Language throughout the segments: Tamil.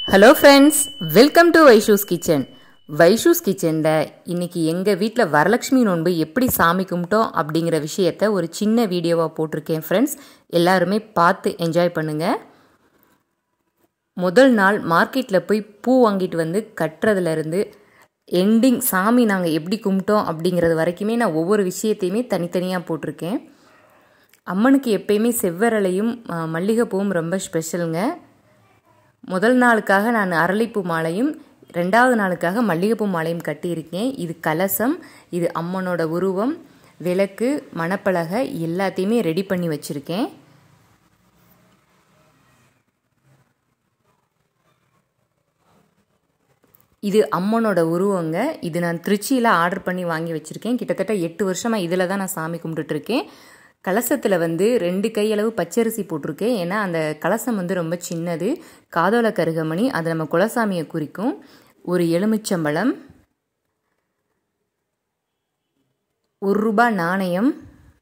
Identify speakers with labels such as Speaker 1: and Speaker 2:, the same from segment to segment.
Speaker 1: hello friends welcome to Vaishu's kitchen Vaishu's கிச்சனில் இன்னைக்கு எங்கள் வீட்டில் வரலட்சுமி நோன்பு எப்படி சாமி கும்பிட்டோம் அப்படிங்கிற விஷயத்த ஒரு சின்ன வீடியோவாக போட்டிருக்கேன் ஃப்ரெண்ட்ஸ் எல்லாருமே பார்த்து என்ஜாய் பண்ணுங்கள் முதல் நாள் மார்க்கெட்டில் போய் பூ வாங்கிட்டு வந்து கட்டுறதுலேருந்து எண்டிங் சாமி நாங்கள் எப்படி கும்பிட்டோம் அப்படிங்கிறது வரைக்குமே நான் ஒவ்வொரு விஷயத்தையுமே தனித்தனியாக போட்டிருக்கேன் அம்மனுக்கு எப்பயுமே செவ்வரலையும் ஆ, மல்லிகைப்பூவும் ரொம்ப ஸ்பெஷலுங்க முதல் நாளுக்காக நான் அரளிப்பூ மாலையும் ரெண்டாவது நாளுக்காக மல்லிகைப்பூ மாலையும் கட்டியிருக்கேன் இது கலசம் இது அம்மனோட உருவம் விளக்கு மணப்பலகை எல்லாத்தையுமே ரெடி பண்ணி வச்சுருக்கேன் இது அம்மனோட உருவங்க இது நான் திருச்சியில் ஆர்டர் பண்ணி வாங்கி வச்சுருக்கேன் கிட்டத்தட்ட எட்டு வருஷமாக இதில் தான் நான் சாமி கும்பிட்டுட்ருக்கேன் கலசத்தில் வந்து ரெண்டு கையளவு பச்சரிசி போட்டிருக்கேன் ஏன்னா அந்த கலசம் வந்து ரொம்ப சின்னது காதோல கருகமணி அது நம்ம குலசாமியை குறிக்கும் ஒரு எலுமிச்சம்பழம் ஒரு ரூபாய் நாணயம்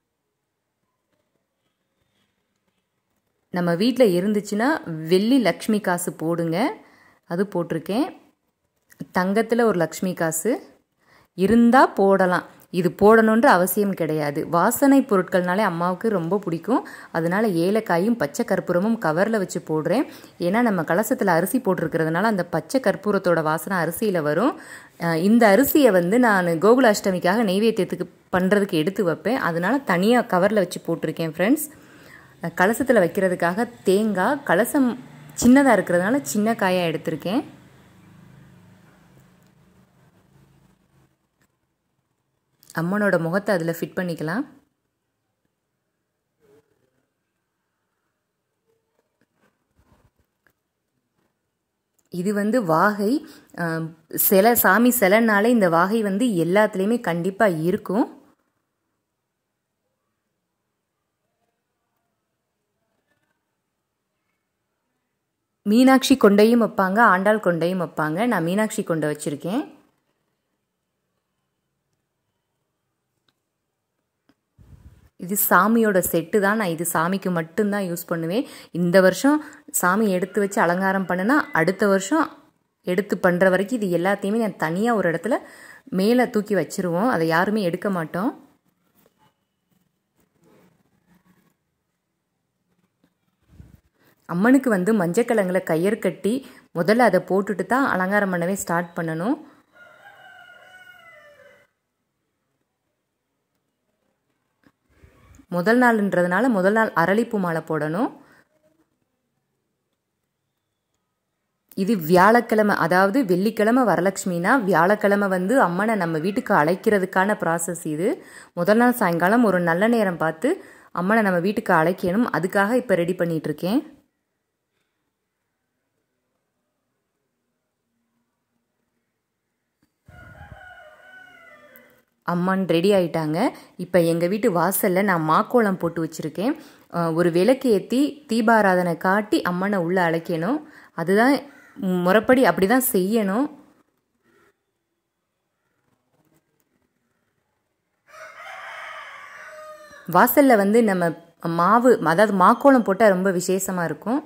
Speaker 1: நம்ம வீட்டில் இருந்துச்சுன்னா வெள்ளி லக்ஷ்மி காசு போடுங்க அது போட்டிருக்கேன் தங்கத்தில் ஒரு லக்ஷ்மி காசு இருந்தால் போடலாம் இது போடணுன்ற அவசியம் கிடையாது வாசனை பொருட்கள்னாலே அம்மாவுக்கு ரொம்ப பிடிக்கும் அதனால ஏலக்காயும் பச்சை கற்பூரமும் கவரில் வச்சு போடுறேன் ஏன்னா நம்ம கலசத்தில் அரிசி போட்டிருக்கிறதுனால அந்த பச்சை கற்பூரத்தோட வாசனை அரிசியில் வரும் அஹ் இந்த அரிசியை வந்து நான் கோகுலாஷ்டமிக்காக நெய்வேத்தியத்துக்கு பண்ணுறதுக்கு எடுத்து வைப்பேன் அதனால தனியாக கவரில் வச்சு போட்டிருக்கேன் ஃப்ரெண்ட்ஸ் கலசத்தில் வைக்கிறதுக்காக தேங்காய் கலசம் சின்னதாக இருக்கிறதுனால சின்ன காயாக எடுத்திருக்கேன் அம்மனோட முகத்தை அதில் ஃபிட் பண்ணிக்கலாம் இது வந்து வாகை ஆம், சிலை சாமி சிலைனாலே இந்த வாகை வந்து எல்லாத்துலேயுமே கண்டிப்பாக இருக்கும் மீனாட்சி கொண்டையும் வைப்பாங்க ஆண்டாள் கொண்டையும் வைப்பாங்க நான் மீனாட்சி கொண்டை வச்சுருக்கேன் இது சாமியோட செட்டு தான் நான் இது சாமிக்கு மட்டும்தான் யூஸ் பண்ணுவேன் இந்த வருஷம் சாமி எடுத்து வச்சு அலங்காரம் பண்ணுனா அடுத்த வருஷம் எடுத்து பண்ணுற வரைக்கும் இது எல்லாத்தையுமே நான் தனியாக ஒரு இடத்துல மேலே தூக்கி வச்சிருவோம் அதை யாருமே எடுக்க மாட்டோம் அம்மனுக்கு வந்து மஞ்சக்கிழங்குல கயிறு கட்டி முதல்ல அதை போட்டுட்டு தான் அலங்காரம் பண்ணவே ஸ்டார்ட் பண்ணணும் முதல் நாள்ன்றதுனால முதல் நாள் அரளிப்பூ மாலை போடணும் இது வியாழக்கிழமை அதாவது வெள்ளிக்கிழமை வரலட்சுமினா வியாழக்கிழமை வந்து அம்மனை நம்ம வீட்டுக்கு அழைக்கிறதுக்கான ப்ராசஸ் இது முதல் நாள் சாயங்காலம் ஒரு நல்ல நேரம் பார்த்து அம்மனை நம்ம வீட்டுக்கு அழைக்கணும் அதுக்காக இப்போ ரெடி பண்ணிட்டு இருக்கேன் அம்மான் ரெடி ஆயிட்டாங்க இப்போ எங்கள் வீட்டு வாசலில் நான் மாக்கோளம் போட்டு வச்சுருக்கேன் அஹ் ஒரு விளக்கு ஏற்றி தீபாராதனை காட்டி அம்மனை உள்ளே அழைக்கணும் அதுதான் முறைப்படி அப்படி தான் செய்யணும் வாசலில் வந்து நம்ம மாவு அதாவது மாக்கோளம் போட்டால் ரொம்ப விசேஷமாக இருக்கும்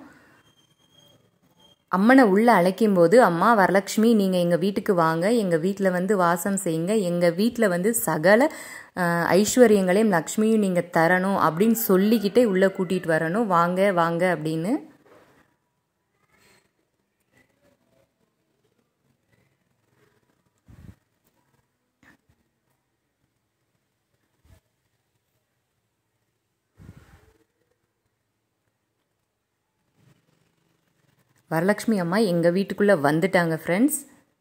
Speaker 1: அம்மனை உள்ளே அழைக்கும் போது அம்மா வரலட்சுமி நீங்கள் எங்கள் வீட்டுக்கு வாங்க எங்கள் வீட்டில் வந்து வாசம் செய்யுங்க எங்கள் வீட்டில் வந்து சகல அஹ், ஐஸ்வர்யங்களையும் லக்ஷ்மியும் நீங்கள் தரணும் அப்படின்னு சொல்லிக்கிட்டே உள்ளே கூட்டிகிட்டு வரணும் வாங்க வாங்க அப்படின்னு வரலட்சுமி அம்மா எங்கள் வீட்டுக்குள்ளே வந்துட்டாங்க ஃப்ரெண்ட்ஸ்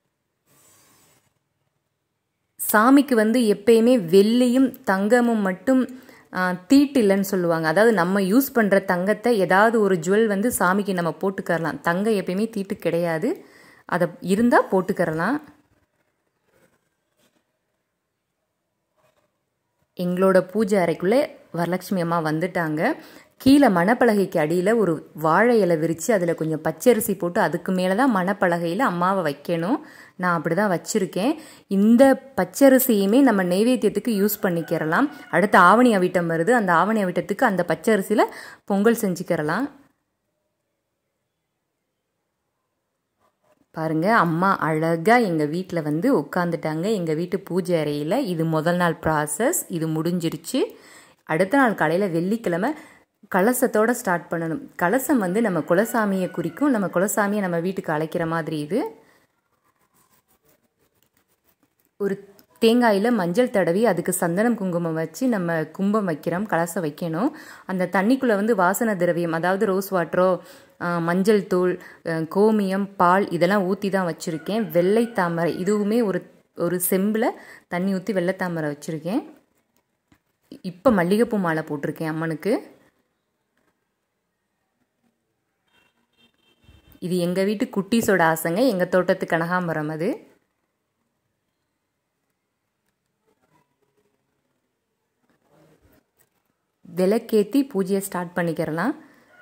Speaker 1: சாமிக்கு வந்து எப்பயுமே வெள்ளியும் தங்கமும் மட்டும் ஆ, தீட்டு இல்லைன்னு சொல்லுவாங்க அதாவது நம்ம யூஸ் பண்ணுற தங்கத்தை ஏதாவது ஒரு ஜுவல் வந்து சாமிக்கு நம்ம போட்டுக்கரலாம் தங்கம் எப்பயுமே தீட்டு கிடையாது அதை இருந்தால் போட்டுக்கரலாம் எங்களோட பூஜை அறைக்குள்ளே வரலட்சுமி அம்மா வந்துட்டாங்க கீழே மணப்பலகைக்கு அடியில் ஒரு வாழை இலை விரித்து அதில் கொஞ்சம் பச்சரிசி போட்டு அதுக்கு மேலே தான் மணப்பலகையில் அம்மாவை வைக்கணும் நான் அப்படி தான் வச்சுருக்கேன் இந்த பச்சரிசியுமே நம்ம நெய்வேத்தியத்துக்கு யூஸ் பண்ணிக்கிறலாம் அடுத்து ஆவணி அவிட்டம் வருது அந்த ஆவணி அவிட்டத்துக்கு அந்த பச்சரிசியில் பொங்கல் செஞ்சுக்கிறலாம் பாருங்க அம்மா அழகாக எங்கள் வீட்டில் வந்து உட்காந்துட்டாங்க எங்கள் வீட்டு பூஜை அறையில் இது முதல் நாள் ப்ராசஸ் இது முடிஞ்சிருச்சு அடுத்த நாள் காலையில் வெள்ளிக்கிழமை கலசத்தோட ஸ்டார்ட் பண்ணணும் கலசம் வந்து நம்ம குலசாமியை குறிக்கும் நம்ம குலசாமியை நம்ம வீட்டுக்கு அழைக்கிற மாதிரி இது ஒரு தேங்காயில் மஞ்சள் தடவி அதுக்கு சந்தனம் குங்குமம் வச்சு நம்ம கும்பம் வைக்கிறோம் கலசம் வைக்கணும் அந்த தண்ணிக்குள்ளே வந்து வாசன திரவியம் அதாவது ரோஸ் வாட்டரோ மஞ்சள் தூள் கோமியம் பால் இதெல்லாம் ஊற்றி தான் வச்சுருக்கேன் வெள்ளை தாமரை இதுவுமே ஒரு ஒரு செம்பில் தண்ணி ஊற்றி வெள்ளை தாமரை வச்சுருக்கேன் இப்போ மல்லிகைப்பூ மாலை போட்டிருக்கேன் அம்மனுக்கு இது எங்கள் வீட்டு குட்டீஸோட ஆசைங்க எங்கள் தோட்டத்து கனகாமரம் அது விளக்கேற்றி பூஜையை ஸ்டார்ட் பண்ணிக்கிறலாம்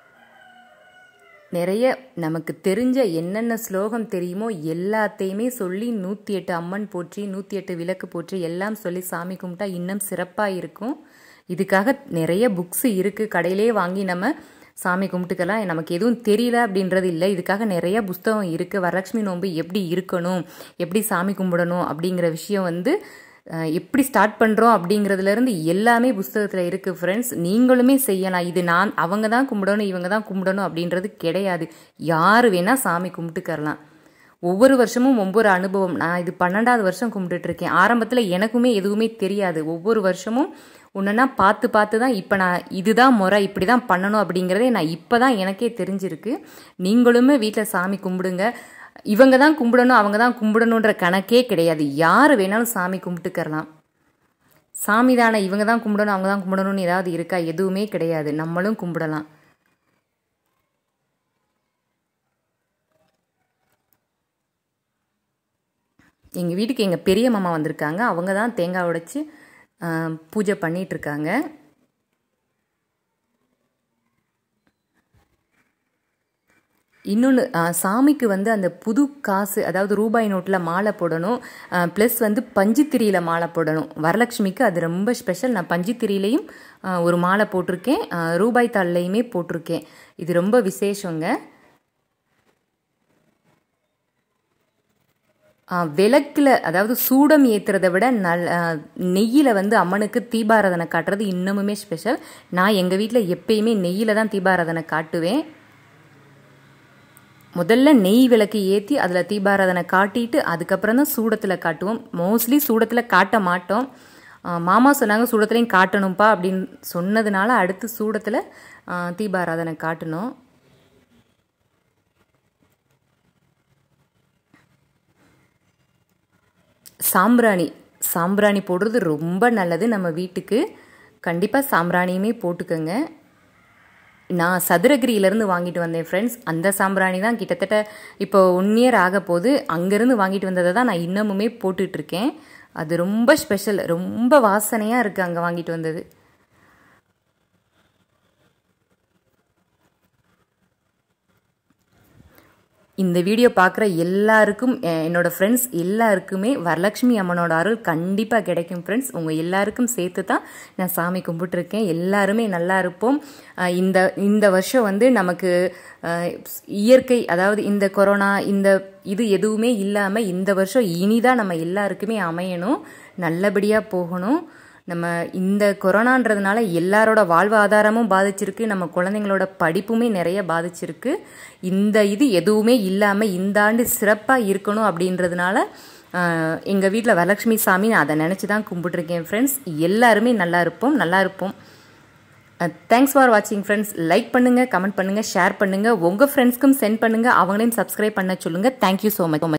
Speaker 1: நிறைய நமக்கு தெரிஞ்ச என்னென்ன ஸ்லோகம் தெரியுமோ எல்லாத்தையுமே சொல்லி நூற்றி எட்டு அம்மன் போற்றி நூற்றி எட்டு விளக்கு போற்றி எல்லாம் சொல்லி சாமி கும்பிட்டா இன்னும் சிறப்பாக இருக்கும் இதுக்காக நிறைய புக்ஸ் இருக்குது கடையிலே வாங்கி நம்ம சாமி கும்பிட்டுக்கலாம் நமக்கு எதுவும் தெரியல அப்படின்றது இல்லை இதுக்காக நிறைய புஸ்தகம் இருக்குது வரலட்சுமி நோன்பு எப்படி இருக்கணும் எப்படி சாமி கும்பிடணும் அப்படிங்கிற விஷயம் வந்து எப்படி ஸ்டார்ட் பண்ணுறோம் அப்படிங்கிறதுலேருந்து எல்லாமே புஸ்தகத்தில் இருக்குது ஃப்ரெண்ட்ஸ் நீங்களுமே செய்யலாம் இது நான் அவங்க தான் கும்பிடணும் இவங்க தான் கும்பிடணும் அப்படின்றது கிடையாது யார் வேணால் சாமி கும்பிட்டுக்கரலாம் ஒவ்வொரு வருஷமும் ஒவ்வொரு அனுபவம் நான் இது பன்னெண்டாவது வருஷம் கும்பிட்டுட்ருக்கேன் ஆரம்பத்தில் எனக்குமே எதுவுமே தெரியாது ஒவ்வொரு வருஷமும் ஒன்றுனா பார்த்து பார்த்து தான் இப்போ நான் இதுதான் முறை இப்படி தான் பண்ணணும் அப்படிங்கிறதே நான் இப்போ தான் எனக்கே தெரிஞ்சிருக்கு நீங்களுமே வீட்டில் சாமி கும்பிடுங்க இவங்க தான் கும்பிடணும் அவங்க தான் கும்பிடணுன்ற கணக்கே கிடையாது யார் வேணாலும் சாமி கும்பிட்டுக்கரலாம் சாமி தானே இவங்க தான் கும்பிடணும் அவங்க தான் கும்பிடணும்னு ஏதாவது இருக்கா எதுவுமே கிடையாது நம்மளும் கும்பிடலாம் எங்கள் வீட்டுக்கு எங்கள் பெரிய மாமா வந்திருக்காங்க அவங்க தான் தேங்காய் உடைச்சி பூஜை பண்ணிகிட்ருக்காங்க இன்னொன்று சாமிக்கு வந்து அந்த புது காசு அதாவது ரூபாய் நோட்டில் மாலை போடணும் ப்ளஸ் வந்து பஞ்சுத்திரியில் மாலை போடணும் வரலட்சுமிக்கு அது ரொம்ப ஸ்பெஷல் நான் பஞ்சுத்திரியிலையும் ஒரு மாலை போட்டிருக்கேன் ரூபாய் தாள்லையுமே போட்டிருக்கேன் இது ரொம்ப விசேஷங்க விளக்கில் அதாவது சூடம் ஏற்றுறத விட நல் நெய்யில் வந்து அம்மனுக்கு தீபாராதனை காட்டுறது இன்னமுமே ஸ்பெஷல் நான் எங்கள் வீட்டில் எப்பயுமே நெய்யில் தான் தீபாராதனை காட்டுவேன் முதல்ல நெய் விளக்கு ஏற்றி அதில் தீபாராதனை காட்டிட்டு அதுக்கப்புறம் தான் சூடத்தில் காட்டுவோம் மோஸ்ட்லி சூடத்தில் காட்ட மாட்டோம் மாமா சொன்னாங்க சூடத்துலையும் காட்டணும்ப்பா அப்படின்னு சொன்னதுனால அடுத்து சூடத்தில் தீபாராதனை காட்டணும் சாம்பிராணி சாம்பிராணி போடுறது ரொம்ப நல்லது நம்ம வீட்டுக்கு கண்டிப்பாக சாம்பிராணியுமே போட்டுக்கோங்க நான் சதுரகிரியிலேருந்து வாங்கிட்டு வந்தேன் ஃப்ரெண்ட்ஸ் அந்த சாம்பிராணி தான் கிட்டத்தட்ட இப்போ ஒன் இயர் ஆக போது அங்கேருந்து வாங்கிட்டு வந்ததை தான் நான் இன்னமுமே போட்டுட்ருக்கேன் அது ரொம்ப ஸ்பெஷல் ரொம்ப வாசனையாக இருக்குது அங்கே வாங்கிட்டு வந்தது இந்த வீடியோ பார்க்குற எல்லாருக்கும் என்னோடய ஃப்ரெண்ட்ஸ் எல்லாருக்குமே வரலட்சுமி அம்மனோட அருள் கண்டிப்பாக கிடைக்கும் ஃப்ரெண்ட்ஸ் உங்கள் எல்லாருக்கும் சேர்த்து தான் நான் சாமி கும்பிட்டுருக்கேன் எல்லாருமே நல்லா இருப்போம் இந்த இந்த வருஷம் வந்து நமக்கு இயற்கை அதாவது இந்த கொரோனா இந்த இது எதுவுமே இல்லாமல் இந்த வருஷம் இனிதான் நம்ம எல்லாருக்குமே அமையணும் நல்லபடியாக போகணும் நம்ம இந்த கொரோனான்றதுனால எல்லாரோட வாழ்வாதாரமும் பாதிச்சிருக்கு நம்ம குழந்தைங்களோட படிப்புமே நிறைய பாதிச்சிருக்கு இந்த இது எதுவுமே இல்லாமல் இந்த ஆண்டு சிறப்பாக இருக்கணும் அப்படின்றதுனால எங்கள் வீட்டில் வரலட்சுமி சாமி நான் அதை நினச்சி தான் கும்பிட்டுருக்கேன் ஃப்ரெண்ட்ஸ் எல்லாருமே நல்லா இருப்போம் நல்லா இருப்போம் தேங்க்ஸ் ஃபார் வாட்சிங் ஃப்ரெண்ட்ஸ் லைக் பண்ணுங்கள் கமெண்ட் பண்ணுங்கள் ஷேர் பண்ணுங்கள் உங்கள் ஃப்ரெண்ட்ஸ்க்கும் சென்ட் பண்ணுங்கள் அவங்களையும் சப்ஸ்கிரைப் பண்ண சொல்லுங்கள் தேங்க்யூ ஸோ மச்